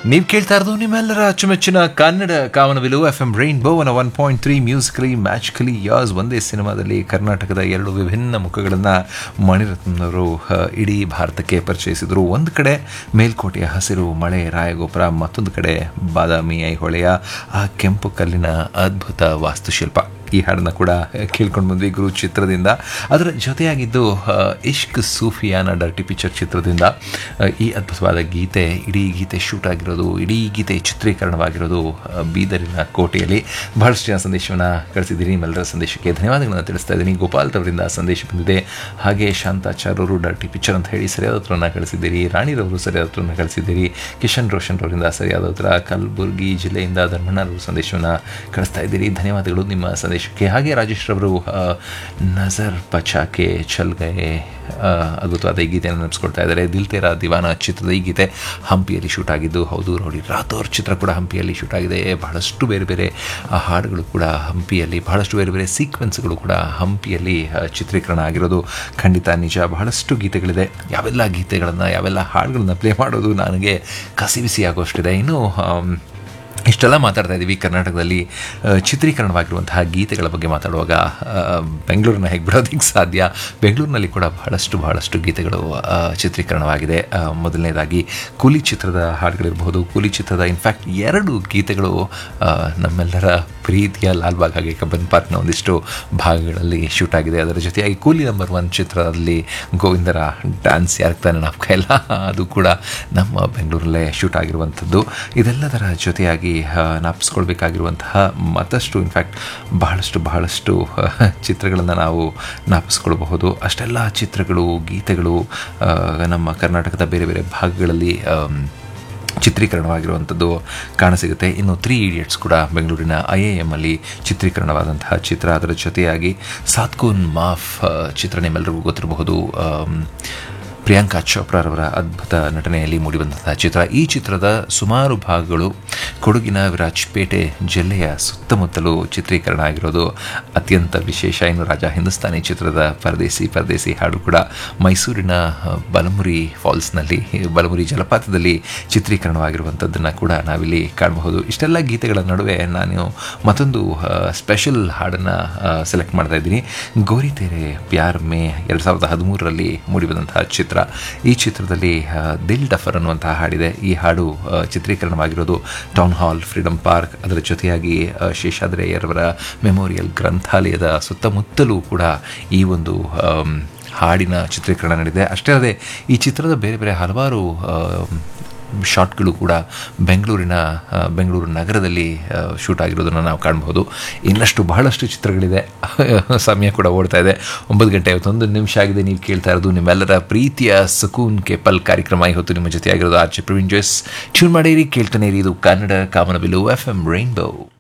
ನೀವು ಕೇಳ್ತಾ ಇರೋದು ನಿಮ್ಮೆಲ್ಲರ ಅಚ್ಚುಮೆಚ್ಚಿನ ಕನ್ನಡ ಕಾಮನವಿಲು F M rainbow one one point three musically ಮ್ಯಾಚ್ಕಲಿ ಯಾಸ್ ಒಂದೇ ಸಿನಿಮಾದಲ್ಲಿ ಕರ್ನಾಟಕದ ಎರಡು ವಿಭಿನ್ನ ಮುಖಗಳನ್ನು ಮಣಿರತ್ನವರು ಆ, ಇಡೀ ಭಾರತಕ್ಕೆ ಪರಿಚಯಿಸಿದರು ಒಂದು ಕಡೆ ಮೇಲ್ಕೋಟೆಯ ಹಸಿರು ಮಳೆ ರಾಯಗೋಪುರ ಮತ್ತೊಂದು ಕಡೆ ಬಾದಾಮಿ ಐಹೊಳೆಯ ಆ ಕೆಂಪು ಕಲ್ಲಿನ ಅದ್ಭುತ ವಾಸ್ತುಶಿಲ್ಪ ಈ ಹಾಡನ್ನು ಕೂಡ ಕೇಳ್ಕೊಂಡು ಬಂದ್ವಿ ಗುರು ಚಿತ್ರದಿಂದ ಅದರ ಜೊತೆಯಾಗಿದ್ದು ಆ, ಇಷ್ಕ್ ಸೂಫಿಯಾನ ಡರ್ಟಿ ಪಿಕ್ಚರ್ ಚಿತ್ರದಿಂದ ಆ, ಈ ಅದ್ಭುತವಾದ ಗೀತೆ ಇಡೀ ಗೀತೆ ಶೂಟ್ ಆಗಿರೋದು ಇಡೀ ಗೀತೆ ಚಿತ್ರೀಕರಣವಾಗಿರೋದು ಆ, ಬೀದರಿನ ಕೋಟೆಯಲ್ಲಿ ಬಹಳಷ್ಟು ಜನ ಸಂದೇಶವನ್ನು ಕಳಿಸಿದ್ದೀನಿ ನಿಮ್ಮೆಲ್ಲರ ಸಂದೇಶಕ್ಕೆ ಧನ್ಯವಾದಗಳನ್ನು ತಿಳಿಸ್ತಾ ಇದ್ದೀನಿ ಗೋಪಾಲ್ ಅವರಿಂದ ಸಂದೇಶ ಬಂದಿದೆ ಹಾಗೆ ಶಾಂತಾಚಾರ್ ಅವರು ಡರ್ಟಿ ಪಿಕ್ಚರ್ ಅಂತ ಹೇಳಿ ಸರಿಯಾದ ಉತ್ತರವನ್ನು ಕಳಿಸಿದ್ದೀರಿ ರಾಣಿರವರು ಸರಿಯಾದ ಉತ್ತರವನ್ನು ಕಳಿಸಿದ್ದೀರಿ ಕಿಶನ್ ರೋಷನ್ ಅವರಿಂದ ಸರಿಯಾದ ಉತ್ತರ ಕಲಬುರಗಿ ಜಿಲ್ಲೆಯಿಂದ ಧರ್ಮಣ್ಣರವರು ಸಂದೇಶವನ್ನು ಕಳಿಸ್ತಾ ಇದ್ದೀರಿ ಧನ್ಯವಾದಗಳು ನಿಮ್ಮ ಸಂದೇಶಕ್ಕೆ ಹಾಗೆ ರಾಜೇಶ್ ರವರು ಆ, ನಜರ್ ಪಚಾಕೆ ಚಲ್ ಗಯೆ ಆ, ಅದ್ಭುತವಾದ ಈ ಗೀತೆಯನ್ನು ನೆನೆಸ್ಕೊಳ್ತಾ ಇದ್ದಾರೆ ದಿಲ್ ತೇರಾ ದಿವಾನ ಚಿತ್ರದ ಈ ಗೀತೆ ಹಂಪಿಯಲ್ಲಿ ಶೂಟ್ ಆಗಿದ್ದು ಹೌದು ನೋಡಿ ರಾಥೋರ್ ಚಿತ್ರ ಕೂಡ ಹಂಪಿಯಲ್ಲಿ ಶೂಟ್ ಆಗಿದೆ ಬಹಳಷ್ಟು ಬೇರೆ ಬೇರೆ ಆ, ಹಾಡುಗಳು ಕೂಡ ಹಂಪಿಯಲ್ಲಿ ಬಹಳಷ್ಟು ಬೇರೆ ಬೇರೆ ಸೀಕ್ವೆನ್ಸ್ಗಳು ಕೂಡ ಹಂಪಿಯಲ್ಲಿ ಆ, ಚಿತ್ರೀಕರಣ ಆಗಿರೋದು ಖಂಡಿತ ನಿಜ ಬಹಳಷ್ಟು ಗೀತೆಗಳಿದೆ ಯಾವೆಲ್ಲ ಗೀತೆಗಳನ್ನು ಯಾವೆಲ್ಲ ಹಾಡುಗಳನ್ನ ಪ್ಲೇ ಮಾಡೋದು ನನಗೆ ಕಸಿ ಬಿಸಿ ಆಗೋಷ್ಟಿದೆ ಇನ್ನು ಆಮ್, ಇಷ್ಟೆಲ್ಲ ಮಾತಾಡ್ತಾ ಇದ್ದೀವಿ ಕರ್ನಾಟಕದಲ್ಲಿ ಆ, ಚಿತ್ರೀಕರಣವಾಗಿರುವಂತಹ ಗೀತೆಗಳ ಬಗ್ಗೆ ಮಾತಾಡುವಾಗ ಆ, ಬೆಂಗಳೂರನ್ನ ಹೇಗೆ ಬಿಡೋದಕ್ಕೆ ಸಾಧ್ಯ ಬೆಂಗಳೂರಿನಲ್ಲಿ ಕೂಡ ಬಹಳಷ್ಟು ಬಹಳಷ್ಟು ಗೀತೆಗಳು ಆ, ಚಿತ್ರೀಕರಣವಾಗಿದೆ ಆ, ಮೊದಲನೇದಾಗಿ ಕೂಲಿ ಚಿತ್ರದ ಹಾಡುಗಳಿರಬಹುದು ಕೂಲಿ ಚಿತ್ರದ ಇನ್ಫ್ಯಾಕ್ಟ್ ಎರಡು ಗೀತೆಗಳು ಆ, ನಮ್ಮೆಲ್ಲರ ಪ್ರೀತಿಯ ಲಾಲ್ಬಾಗ್ ಹಾಗೆ ಕಬ್ಬನ್ ಪಾರ್ಕ್ನ ಒಂದಿಷ್ಟು ಭಾಗಗಳಲ್ಲಿ ಶೂಟ್ ಆಗಿದೆ ಅದರ ಜೊತೆಯಾಗಿ ಕೂಲಿ ನಂಬರ್ ಒನ್ ಚಿತ್ರದಲ್ಲಿ ಗೋವಿಂದರ ಡ್ಯಾನ್ಸ್ ಯಾರಿಗೆ ತಾನೇ ನಾಪಕ ಇಲ್ಲ ಅದು ಕೂಡ ನಮ್ಮ ಬೆಂಗಳೂರಲ್ಲೇ ಶೂಟ್ ಆಗಿರುವಂಥದ್ದು ಇದೆಲ್ಲದರ ಜೊತೆಯಾಗಿ ಆ, ಜ್ಞಾಪಿಸ್ಕೊಳ್ಬೇಕಾಗಿರುವಂತಹ ಮತ್ತಷ್ಟು ಇನ್ಫ್ಯಾಕ್ಟ್ ಬಹಳಷ್ಟು ಬಹಳಷ್ಟು ಚಿತ್ರಗಳನ್ನು ನಾವು ಜ್ಞಾಪಿಸ್ಕೊಳ್ಬಹುದು ಅಷ್ಟೆಲ್ಲ ಚಿತ್ರಗಳು ಗೀತೆಗಳು ಆ, ನಮ್ಮ ಕರ್ನಾಟಕದ ಬೇರೆ ಬೇರೆ ಭಾಗಗಳಲ್ಲಿ ಆಮ್, ಚಿತ್ರೀಕರಣವಾಗಿರುವಂಥದ್ದು ಕಾಣಸಿಗುತ್ತೆ ಇನ್ನು ತ್ರೀ ಇಡಿಯಟ್ಸ್ ಕೂಡ ಬೆಂಗಳೂರಿನ ಐ ಎ ಎಮ್ ಅಲ್ಲಿ ಚಿತ್ರೀಕರಣವಾದಂತಹ ಚಿತ್ರ ಅದರ ಜೊತೆಯಾಗಿ ಸಾತ್ಕೂನ್ ಮಾಫ್ ಆ, ಚಿತ್ರ ನಿಮ್ಮೆಲ್ಲರಿಗೂ ಗೊತ್ತಿರಬಹುದು ಆಮ್, ಪ್ರಿಯಾಂಕಾ ಚೋಪ್ರಾರವರ ಅದ್ಭುತ ನಟನೆಯಲ್ಲಿ ಮೂಡಿಬಂದಂತಹ ಚಿತ್ರ ಈ ಚಿತ್ರದ ಸುಮಾರು ಭಾಗಗಳು ಕೊಡಗಿನ ವಿರಾಜ್ಪೇಟೆ ಜಿಲ್ಲೆಯ ಸುತ್ತಮುತ್ತಲೂ ಚಿತ್ರೀಕರಣ ಆಗಿರೋದು ಅತ್ಯಂತ ವಿಶೇಷ ಇನ್ನು ರಾಜ ಹಿಂದೂಸ್ತಾನಿ ಚಿತ್ರದ ಪರದೇಸಿ ಪರದೇಸಿ ಹಾಡು ಕೂಡ ಮೈಸೂರಿನ ಆ, ಬಲಮುರಿ ಫಾಲ್ಸ್ನಲ್ಲಿ ಬಲಮುರಿ ಜಲಪಾತದಲ್ಲಿ ಚಿತ್ರೀಕರಣವಾಗಿರುವಂಥದ್ದನ್ನು ಕೂಡ ನಾವಿಲ್ಲಿ ಕಾಣಬಹುದು ಇಷ್ಟೆಲ್ಲ ಗೀತೆಗಳ ನಡುವೆ ನಾನು ಮತ್ತೊಂದು ಸ್ಪೆಷಲ್ ಹಾಡನ್ನು ಸೆಲೆಕ್ಟ್ ಮಾಡ್ತಾ ಇದ್ದೀನಿ ಗೋರಿ ತೇರೆ ಪ್ಯಾರ್ ಮೇ ಎರಡು ಸಾವಿರದ ಹದಿಮೂರರಲ್ಲಿ ಮೂಡಿಬಂದಂತಹ ಚಿತ್ರ ಈ ಚಿತ್ರದಲ್ಲಿ ಆ, ದಿಲ್ ಡಫರ್ ಅನ್ನುವಂತಹ ಹಾಡಿದೆ ಈ ಹಾಡು ಆ, ಚಿತ್ರೀಕರಣವಾಗಿರೋದು ಟೌನ್ ಹಾಲ್ ಫ್ರೀಡಮ್ ಪಾರ್ಕ್ ಅದರ ಜೊತೆಯಾಗಿ ಆ, ಶೇಷಾದ್ರಯ್ಯರವರ ಮೆಮೋರಿಯಲ್ ಗ್ರಂಥಾಲಯದ ಸುತ್ತಮುತ್ತಲೂ ಕೂಡ ಈ ಒಂದು ಆಮ್, ಹಾಡಿನ ಚಿತ್ರೀಕರಣ ನಡೆದಿದೆ ಅಷ್ಟೇ ಅಲ್ಲದೆ ಈ ಚಿತ್ರದ ಬೇರೆ ಬೇರೆ ಹಲವಾರು ಆಮ್, ಶಾಟ್ಗಳು ಕೂಡ ಬೆಂಗಳೂರಿನ ಆ, ಬೆಂಗಳೂರು ನಗರದಲ್ಲಿ ಆ, ಶೂಟ್ ಆಗಿರೋದನ್ನು ನಾವು ಕಾಣಬಹುದು ಇನ್ನಷ್ಟು ಬಹಳಷ್ಟು ಚಿತ್ರಗಳಿದೆ ಸಮಯ ಕೂಡ ಓಡ್ತಾ ಇದೆ ಒಂಬತ್ತು ಗಂಟೆ ಐವತ್ತೊಂದು ನಿಮಿಷ ಆಗಿದೆ ನೀವು ಕೇಳ್ತಾ ಇರೋದು ನಿಮ್ಮೆಲ್ಲರ ಪ್ರೀತಿಯ ಸುಕೂನ್ ಕೆಪಲ್ ಕಾರ್ಯಕ್ರಮ ಇವತ್ತು ನಿಮ್ಮ ಜೊತೆ ಆಗಿರೋದು ಆರ್ಚೆ ಪ್ರವೀಣ್ ಜೋಯ್ಸ್ ಟ್ಯೂನ್ ಮಾಡಿರಿ ಕೇಳ್ತಾನೆ ಇರಿ ಇದು ಕನ್ನಡ ಕಾಮನಬಿಲ್ಲು ಎಫ್ ಎಂ ರೈನ್ಬೋ